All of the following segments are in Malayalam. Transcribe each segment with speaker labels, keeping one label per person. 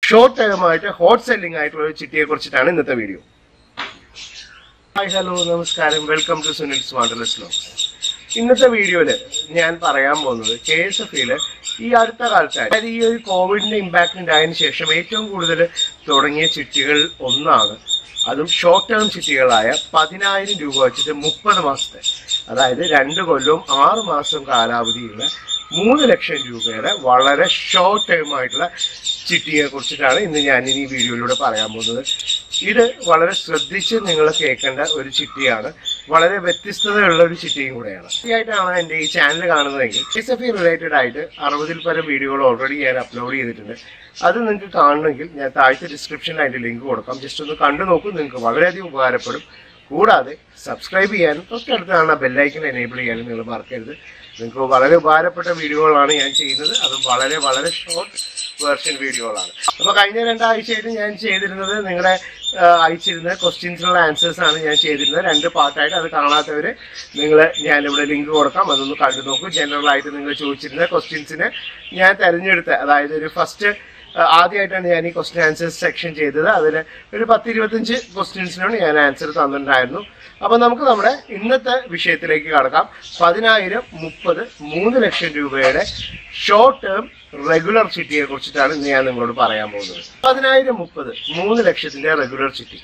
Speaker 1: ഷോർട്ട് ടൈം ആയിട്ട് ഹോട്ട് സെല്ലിംഗ് ആയിട്ടുള്ള ഒരു ചിട്ടിയെ കുറിച്ചിട്ടാണ് ഇന്നത്തെ വീഡിയോ ഹായ് ഹലോ നമസ്കാരം വെൽക്കം ടു സുനിൽ സ്മാർട്ടലസ് ലോക്സ് ഇന്നത്തെ വീഡിയോയില് ഞാൻ പറയാൻ പോകുന്നത് കെ എസ് എഫ് ഈ അടുത്ത കാലത്തായി അതായത് ഈ ഒരു കോവിഡിന്റെ ഇമ്പാക്ട് ഉണ്ടായതിനു ശേഷം ഏറ്റവും കൂടുതൽ തുടങ്ങിയ ചിട്ടികൾ ഒന്നാണ് അതും ഷോർട്ട് ടേം ചിട്ടികളായ പതിനായിരം രൂപ വെച്ചിട്ട് മുപ്പത് മാസത്തെ അതായത് രണ്ട് കൊല്ലവും ആറ് മാസം കാലാവധിയുള്ള മൂന്ന് ലക്ഷം രൂപയുടെ വളരെ ഷോർട്ട് ടേം ആയിട്ടുള്ള ചിട്ടിയെ കുറിച്ചിട്ടാണ് ഇന്ന് ഞാൻ ഈ വീഡിയോയിലൂടെ പറയാൻ പോകുന്നത് ഇത് വളരെ ശ്രദ്ധിച്ച് നിങ്ങൾ കേൾക്കേണ്ട ഒരു ചിട്ടിയാണ് വളരെ വ്യത്യസ്തതയുള്ള ഒരു ചിട്ടിയും കൂടെയാണ് ആയിട്ടാണ് എൻ്റെ ഈ ചാനൽ കാണുന്നതെങ്കിൽ എസ് എഫ് റിലേറ്റഡ് ആയിട്ട് അറുപതിൽ പരം വീഡിയോകൾ ഓൾറെഡി ഞാൻ അപ്ലോഡ് ചെയ്തിട്ടുണ്ട് അത് നിങ്ങൾക്ക് കാണണമെങ്കിൽ ഞാൻ താഴത്തെ ഡിസ്ക്രിപ്ഷനിൽ അതിൻ്റെ ലിങ്ക് കൊടുക്കാം ജസ്റ്റ് ഒന്ന് കണ്ടു നോക്കൂ നിങ്ങൾക്ക് വളരെയധികം ഉപകാരപ്പെടും കൂടാതെ സബ്സ്ക്രൈബ് ചെയ്യാനും തൊട്ടടുത്ത് കാണുന്ന ബെല്ലൈക്കൻ എനേബിൾ ചെയ്യാനും നിങ്ങൾ മറക്കരുത് നിങ്ങൾക്ക് വളരെ ഉപകാരപ്പെട്ട വീഡിയോകളാണ് ഞാൻ ചെയ്യുന്നത് അതും വളരെ വളരെ ഷോർട്ട് വേർഷൻ വീഡിയോകളാണ് അപ്പോൾ കഴിഞ്ഞ രണ്ടാഴ്ചയായിട്ട് ഞാൻ ചെയ്തിരുന്നത് നിങ്ങളുടെ അയച്ചിരുന്ന ക്വസ്റ്റ്യൻസിനുള്ള ആൻസേഴ്സ് ആണ് ഞാൻ ചെയ്തിരുന്നത് രണ്ട് പാർട്ടായിട്ട് അത് കാണാത്തവർ നിങ്ങൾ ഞാനിവിടെ ലിങ്ക് കൊടുക്കാം അതൊന്ന് കണ്ടു നോക്കൂ ജനറൽ ആയിട്ട് നിങ്ങൾ ചോദിച്ചിരുന്ന ക്വസ്റ്റ്യൻസിനെ ഞാൻ തിരഞ്ഞെടുത്ത അതായത് ഒരു ഫസ്റ്റ് ആദ്യമായിട്ടാണ് ഞാൻ ഈ ക്വസ്റ്റ്യൻ ആൻസേഴ്സ് സെക്ഷൻ ചെയ്തത് അതിൽ ഒരു പത്ത് ഇരുപത്തഞ്ച് ക്വസ്റ്റ്യൻസിനാണ് ഞാൻ ആൻസർ തന്നിട്ടുണ്ടായിരുന്നു അപ്പൊ നമുക്ക് നമ്മുടെ ഇന്നത്തെ വിഷയത്തിലേക്ക് കടക്കാം പതിനായിരം മുപ്പത് മൂന്ന് ലക്ഷം രൂപയുടെ ഷോർട്ട് ടേം റെഗുലർ ചിട്ടിയെ കുറിച്ചിട്ടാണ് ഇന്ന് ഞാൻ നിങ്ങളോട് പറയാൻ പോകുന്നത് പതിനായിരം മുപ്പത് മൂന്ന് ലക്ഷത്തിന്റെ റെഗുലർ ചിട്ടി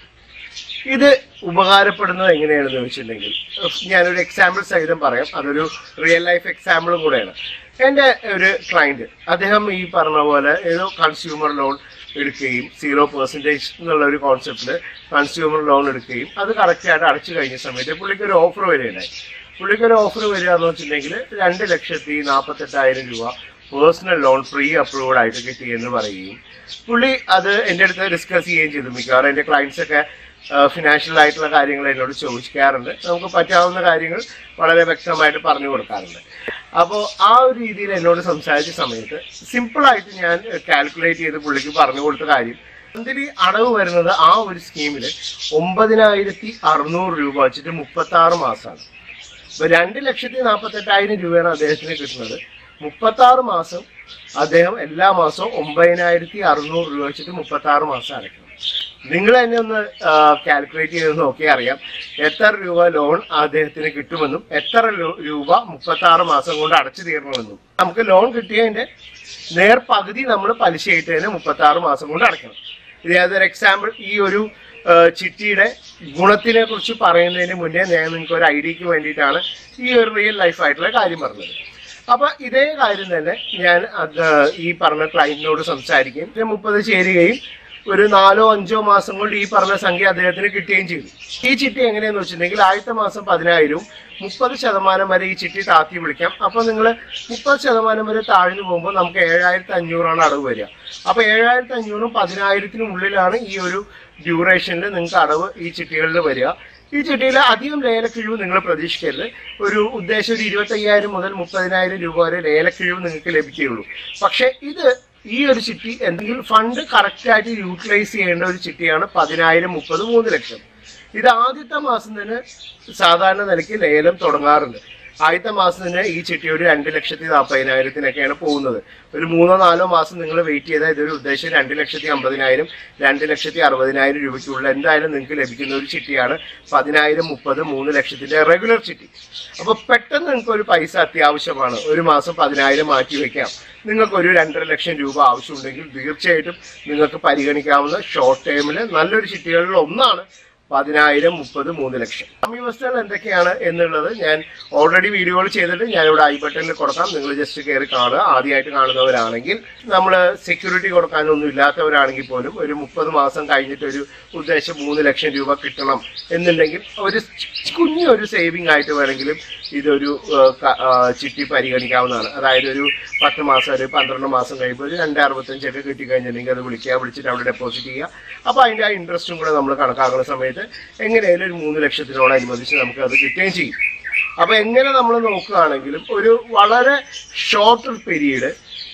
Speaker 1: ഇത് ഉപകാരപ്പെടുന്നത് എങ്ങനെയാണെന്ന് ചോദിച്ചിട്ടുണ്ടെങ്കിൽ ഞാനൊരു എക്സാമ്പിൾ സഹിതം പറയാം അതൊരു റിയൽ ലൈഫ് എക്സാമ്പിളും കൂടെയാണ് എൻ്റെ ഒരു ക്ലയന്റ് അദ്ദേഹം ഈ പറഞ്ഞ പോലെ ഏതോ കൺസ്യൂമർ ലോൺ എടുക്കുകയും സീറോ പെർസെൻറ്റേജ് എന്നുള്ള ഒരു കോൺസെപ്റ്റിൽ കൺസ്യൂമർ ലോൺ എടുക്കുകയും അത് കറക്റ്റായിട്ട് അടച്ചു കഴിഞ്ഞ സമയത്ത് പുള്ളിക്ക് ഒരു ഓഫർ വരികയുണ്ടായി പുള്ളിക്ക് ഒരു ഓഫർ വരിക എന്ന് വെച്ചിട്ടുണ്ടെങ്കിൽ രണ്ട് ലക്ഷത്തി നാൽപ്പത്തെട്ടായിരം രൂപ പേഴ്സണൽ ലോൺ ഫ്രീ അപ്രൂവ്ഡ് ആയിട്ട് കിട്ടി എന്ന് പറയുകയും പുള്ളി അത് എൻ്റെ അടുത്ത് ഡിസ്കസ് ചെയ്യുകയും ചെയ്തു മിക്കവാറും എൻ്റെ ക്ലയൻസ് ഒക്കെ ഫിനാൻഷ്യൽ ആയിട്ടുള്ള കാര്യങ്ങൾ എന്നോട് ചോദിക്കാറുണ്ട് നമുക്ക് പറ്റാവുന്ന കാര്യങ്ങൾ വളരെ വ്യക്തമായിട്ട് പറഞ്ഞു കൊടുക്കാറുണ്ട് അപ്പോൾ ആ ഒരു രീതിയിൽ എന്നോട് സംസാരിച്ച സമയത്ത് സിമ്പിളായിട്ട് ഞാൻ കാൽക്കുലേറ്റ് ചെയ്ത് പുള്ളിക്ക് പറഞ്ഞു കൊടുത്ത കാര്യം മന്ത്ലി അടവ് വരുന്നത് ആ ഒരു സ്കീമിൽ ഒമ്പതിനായിരത്തി അറുന്നൂറ് രൂപ വെച്ചിട്ട് മുപ്പത്തി ആറ് മാസമാണ് ഇപ്പൊ രണ്ട് ലക്ഷത്തി നാൽപ്പത്തെട്ടായിരം രൂപയാണ് അദ്ദേഹത്തിന് കിട്ടുന്നത് മുപ്പത്തി ആറ് മാസം അദ്ദേഹം എല്ലാ മാസവും ഒമ്പതിനായിരത്തി അറുന്നൂറ് രൂപ വെച്ചിട്ട് മുപ്പത്തി ആറ് മാസം അടയ്ക്കണം നിങ്ങൾ തന്നെ ഒന്ന് കാൽക്കുലേറ്റ് ചെയ്ത് നോക്കിയാൽ അറിയാം എത്ര രൂപ ലോൺ അദ്ദേഹത്തിന് കിട്ടുമെന്നും എത്ര ലോ- രൂപ മുപ്പത്തി ആറ് മാസം കൊണ്ട് അടച്ചു തീരണമെന്നും നമുക്ക് ലോൺ കിട്ടിയതിന്റെ നേർ പകുതി നമ്മൾ പലിശയായിട്ട് തന്നെ മുപ്പത്തി ആറ് മാസം കൊണ്ട് അടയ്ക്കണം ഇത് ഏതൊരു എക്സാമ്പിൾ ഈ ഒരു ആ, ചിട്ടിയുടെ ഗുണത്തിനെ കുറിച്ച് പറയുന്നതിന് മുന്നേ ഞാൻ നിങ്ങൾക്ക് ഒരു ഐഡിയക്ക് വേണ്ടിയിട്ടാണ് ഈ ഒരു റിയൽ ലൈഫ് ആയിട്ടുള്ള കാര്യം പറഞ്ഞത് അപ്പൊ ഇതേ കാര്യം തന്നെ ഞാൻ അത് ഈ പറഞ്ഞ ക്ലയന്റിനോട് സംസാരിക്കുകയും ഇത് മുപ്പത് ചേരുകയും ഒരു നാലോ അഞ്ചോ മാസം കൊണ്ട് ഈ പറഞ്ഞ സംഖ്യ അദ്ദേഹത്തിന് കിട്ടുകയും ചെയ്തു ഈ ചിട്ടി എങ്ങനെയാന്ന് വെച്ചിട്ടുണ്ടെങ്കിൽ ആദ്യത്തെ മാസം പതിനായിരവും മുപ്പത് ശതമാനം വരെ ഈ ചിട്ടി താത്തി വിളിക്കാം അപ്പൊ നിങ്ങൾ മുപ്പത് ശതമാനം വരെ താഴ്ന്നു പോകുമ്പോൾ നമുക്ക് ഏഴായിരത്തി അഞ്ഞൂറാണ് അടവ് വരിക അപ്പൊ ഏഴായിരത്തി അഞ്ഞൂറും പതിനായിരത്തിനും ഉള്ളിലാണ് ഈ ഒരു ഡ്യൂറേഷനിൽ നിങ്ങൾക്ക് അടവ് ഈ ചിട്ടികളിൽ വരിക ഈ ചിട്ടിയിൽ അധികം ലേലക്കിഴിവ് നിങ്ങൾ പ്രതീക്ഷിക്കരുത് ഒരു ഉദ്ദേശം ഒരു ഇരുപത്തയ്യായിരം മുതൽ മുപ്പതിനായിരം രൂപ വരെ ലേലക്കിഴിവ് നിങ്ങൾക്ക് ലഭിക്കുകയുള്ളൂ പക്ഷേ ഇത് ഈ ഒരു ചിട്ടി എന്തെങ്കിലും ഫണ്ട് കറക്റ്റായിട്ട് യൂട്ടിലൈസ് ചെയ്യേണ്ട ഒരു ചിട്ടിയാണ് പതിനായിരം മുപ്പത് മൂന്ന് ലക്ഷം ഇത് ആദ്യത്തെ മാസം തന്നെ സാധാരണ നിലയ്ക്ക് ലേലം തുടങ്ങാറുണ്ട് ആദ്യത്തെ മാസം തന്നെ ഈ ചിട്ടി ഒരു രണ്ട് ലക്ഷത്തി നാൽപ്പതിനായിരത്തിനൊക്കെയാണ് പോകുന്നത് ഒരു മൂന്നോ നാലോ മാസം നിങ്ങൾ വെയിറ്റ് ചെയ്താൽ ഇതൊരു ഉദ്ദേശം രണ്ട് ലക്ഷത്തി അമ്പതിനായിരം രണ്ട് ലക്ഷത്തി അറുപതിനായിരം രൂപയ്ക്കുള്ള എന്തായാലും നിങ്ങൾക്ക് ലഭിക്കുന്ന ഒരു ചിട്ടിയാണ് പതിനായിരം മുപ്പത് മൂന്ന് ലക്ഷത്തിന്റെ റെഗുലർ ചിട്ടി അപ്പോൾ പെട്ടെന്ന് നിങ്ങൾക്ക് ഒരു പൈസ അത്യാവശ്യമാണ് ഒരു മാസം പതിനായിരം മാറ്റി വെക്കാം നിങ്ങൾക്ക് ഒരു രണ്ടര ലക്ഷം രൂപ ആവശ്യമുണ്ടെങ്കിൽ തീർച്ചയായിട്ടും നിങ്ങൾക്ക് പരിഗണിക്കാവുന്ന ഷോർട്ട് ടൈമിൽ നല്ലൊരു ചിട്ടികളിൽ ഒന്നാണ് പതിനായിരം മുപ്പത് മൂന്ന് ലക്ഷം വ്യവസ്ഥകൾ എന്തൊക്കെയാണ് എന്നുള്ളത് ഞാൻ ഓൾറെഡി വീഡിയോകൾ ചെയ്തിട്ട് ഞാനിവിടെ ഐ ബട്ടണിൽ കൊടുക്കാം നിങ്ങൾ ജസ്റ്റ് കയറി കാണുക ആദ്യമായിട്ട് കാണുന്നവരാണെങ്കിൽ നമ്മൾ സെക്യൂരിറ്റി കൊടുക്കാനൊന്നും ഇല്ലാത്തവരാണെങ്കിൽ പോലും ഒരു മുപ്പത് മാസം കഴിഞ്ഞിട്ട് ഒരു ഉദ്ദേശം മൂന്ന് ലക്ഷം രൂപ കിട്ടണം എന്നുണ്ടെങ്കിൽ ഒരു കുഞ്ഞു ഒരു സേവിങ് ആയിട്ട് വേണമെങ്കിലും ഇതൊരു ആ, ക- ആ, ചിട്ടി പരിഗണിക്കാവുന്നതാണ് അതായത് ഒരു പത്ത് മാസം ഒരു പന്ത്രണ്ട് മാസം കഴിയുമ്പോൾ ഒരു രണ്ട് അറുപത്തഞ്ചൊക്കെ കിട്ടിക്കഴിഞ്ഞിട്ടുണ്ടെങ്കിൽ അത് വിളിക്കുക വിളിച്ചിട്ട് അവിടെ ഡെപ്പോസിറ്റ് ചെയ്യുക അപ്പോൾ അതിൻ്റെ ആ ഇൻട്രസ്റ്റും കൂടെ നമ്മൾ കണക്കാക്കുന്ന സമയത്ത് എങ്ങനെയായാലും ഒരു മൂന്ന് ലക്ഷത്തിനോടനുബന്ധിച്ച് നമുക്ക് അത് കിട്ടുകയും ചെയ്യും അപ്പൊ എങ്ങനെ നമ്മൾ നോക്കുകയാണെങ്കിലും ഒരു വളരെ ഷോർട്ടർ പീരീഡ്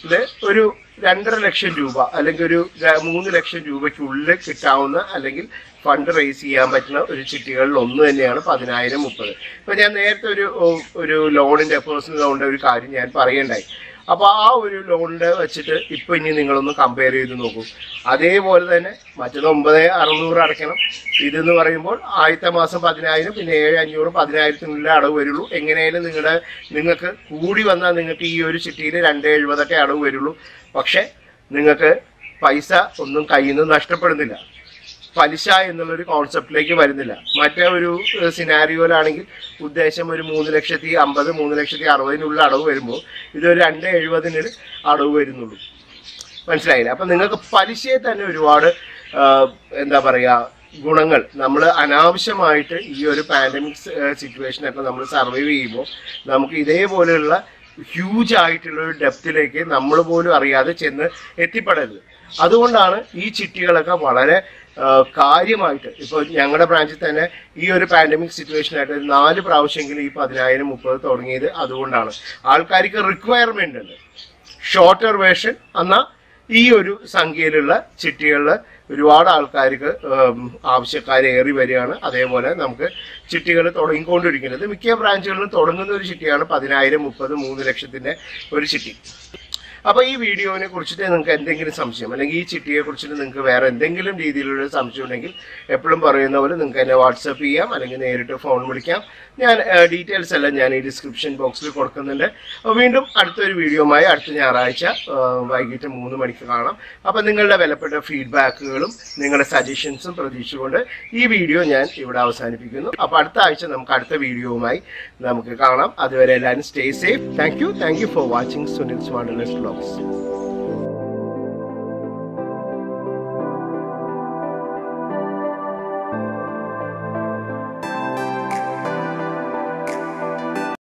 Speaker 1: ഒരു രണ്ടര ലക്ഷം രൂപ അല്ലെങ്കിൽ ഒരു ര- മൂന്ന് ലക്ഷം രൂപയ്ക്കുള്ളിൽ കിട്ടാവുന്ന അല്ലെങ്കിൽ ഫണ്ട് റേസ് ചെയ്യാൻ പറ്റുന്ന ഒരു ചിട്ടികളിൽ ഒന്ന് തന്നെയാണ് പതിനായിരം മുപ്പത് ഇപ്പൊ ഞാൻ നേരത്തെ ഒരു ഓ, ഒരു ലോണിന്റെ പേഴ്സണൽ ലോണിന്റെ ഒരു കാര്യം ഞാൻ പറയണ്ടായി അപ്പോൾ ആ ഒരു ലോണിൻ്റെ വെച്ചിട്ട് ഇപ്പോൾ ഇനി നിങ്ങളൊന്ന് കമ്പയർ ചെയ്ത് നോക്കൂ അതേപോലെ തന്നെ മറ്റത് ഒമ്പത് അറുന്നൂറ് അടയ്ക്കണം ഇതെന്ന് പറയുമ്പോൾ ആദ്യത്തെ മാസം പതിനായിരം പിന്നെ ഏഴ് അഞ്ഞൂറ് പതിനായിരത്തിനുള്ളിൽ അടവ് വരുള്ളൂ എങ്ങനെയായാലും നിങ്ങളുടെ നിങ്ങൾക്ക് കൂടി വന്നാൽ നിങ്ങൾക്ക് ഈ ഒരു ചിട്ടിയിൽ രണ്ട് എഴുപതൊക്കെ അടവ് വരുള്ളൂ പക്ഷേ നിങ്ങൾക്ക് പൈസ ഒന്നും കയ്യിൽ നിന്ന് നഷ്ടപ്പെടുന്നില്ല പലിശ എന്നുള്ളൊരു കോൺസെപ്റ്റിലേക്ക് വരുന്നില്ല മറ്റേ ഒരു സിനാരിയോയിലാണെങ്കിൽ ഉദ്ദേശം ഒരു മൂന്ന് ലക്ഷത്തി അമ്പത് മൂന്ന് ലക്ഷത്തി അറുപതിനുള്ള അടവ് വരുമ്പോൾ ഇതൊരു രണ്ട് എഴുപതിന് അടവ് വരുന്നുള്ളൂ മനസ്സിലായില്ല അപ്പം നിങ്ങൾക്ക് പലിശയെ തന്നെ ഒരുപാട് ആ, എന്താ പറയുക ഗുണങ്ങൾ നമ്മൾ അനാവശ്യമായിട്ട് ഈ ഒരു പാൻഡമിക് സിറ്റുവേഷനൊക്കെ നമ്മൾ സർവൈവ് ചെയ്യുമ്പോൾ നമുക്ക് ഇതേപോലെയുള്ള ഹ്യൂജ് ആയിട്ടുള്ള ഒരു ഡെപ്തിലേക്ക് നമ്മൾ പോലും അറിയാതെ ചെന്ന് എത്തിപ്പെടരുത് അതുകൊണ്ടാണ് ഈ ചിട്ടികളൊക്കെ വളരെ ആ, കാര്യമായിട്ട് ഇപ്പോൾ ഞങ്ങളുടെ ബ്രാഞ്ചിൽ തന്നെ ഈ ഒരു പാൻഡമിക് സിറ്റുവേഷനായിട്ട് ഒരു നാല് പ്രാവശ്യമെങ്കിലും ഈ പതിനായിരം മുപ്പത് തുടങ്ങിയത് അതുകൊണ്ടാണ് ആൾക്കാർക്ക് റിക്വയർമെന്റ് ഉണ്ട് ഷോർട്ടർ വേർഷൻ എന്നാൽ ഈ ഒരു സംഖ്യയിലുള്ള ചിട്ടികളിൽ ഒരുപാട് ആൾക്കാർക്ക് ആവശ്യക്കാർ ഏറി വരികയാണ് അതേപോലെ നമുക്ക് ചിട്ടികൾ തുടങ്ങിക്കൊണ്ടിരിക്കുന്നത് മിക്ക ബ്രാഞ്ചുകളിലും തുടങ്ങുന്ന ഒരു ചിട്ടിയാണ് പതിനായിരം മുപ്പത് മൂന്ന് ലക്ഷത്തിന്റെ ഒരു ചിട്ടി അപ്പോൾ ഈ വീഡിയോനെ കുറിച്ചിട്ട് നിങ്ങൾക്ക് എന്തെങ്കിലും സംശയം അല്ലെങ്കിൽ ഈ ചിട്ടിയെ കുറിച്ചിട്ട് നിങ്ങൾക്ക് വേറെ എന്തെങ്കിലും രീതിയിലുള്ള സംശയം ഉണ്ടെങ്കിൽ എപ്പോഴും പറയുന്ന പോലെ നിങ്ങൾക്ക് എന്നെ വാട്സപ്പ് ചെയ്യാം അല്ലെങ്കിൽ നേരിട്ട് ഫോൺ വിളിക്കാം ഞാൻ ഡീറ്റെയിൽസ് എല്ലാം ഞാൻ ഈ ഡിസ്ക്രിപ്ഷൻ ബോക്സിൽ കൊടുക്കുന്നുണ്ട് അപ്പോൾ വീണ്ടും അടുത്തൊരു വീഡിയോയുമായി അടുത്ത ഞായറാഴ്ച ആ, വൈകിട്ട് മൂന്ന് മണിക്ക് കാണാം അപ്പോൾ നിങ്ങളുടെ വിലപ്പെട്ട ഫീഡ്ബാക്കുകളും നിങ്ങളുടെ സജഷൻസും പ്രതീക്ഷിച്ചുകൊണ്ട് ഈ വീഡിയോ ഞാൻ ഇവിടെ അവസാനിപ്പിക്കുന്നു അപ്പോൾ അടുത്ത ആഴ്ച നമുക്ക് അടുത്ത വീഡിയോവുമായി നമുക്ക് കാണാം അതുവരെ എല്ലാവരും stay safe thank you thank you for watching Sunil സ്വാണ്ടലസ് ബ്ലോഗ്സ്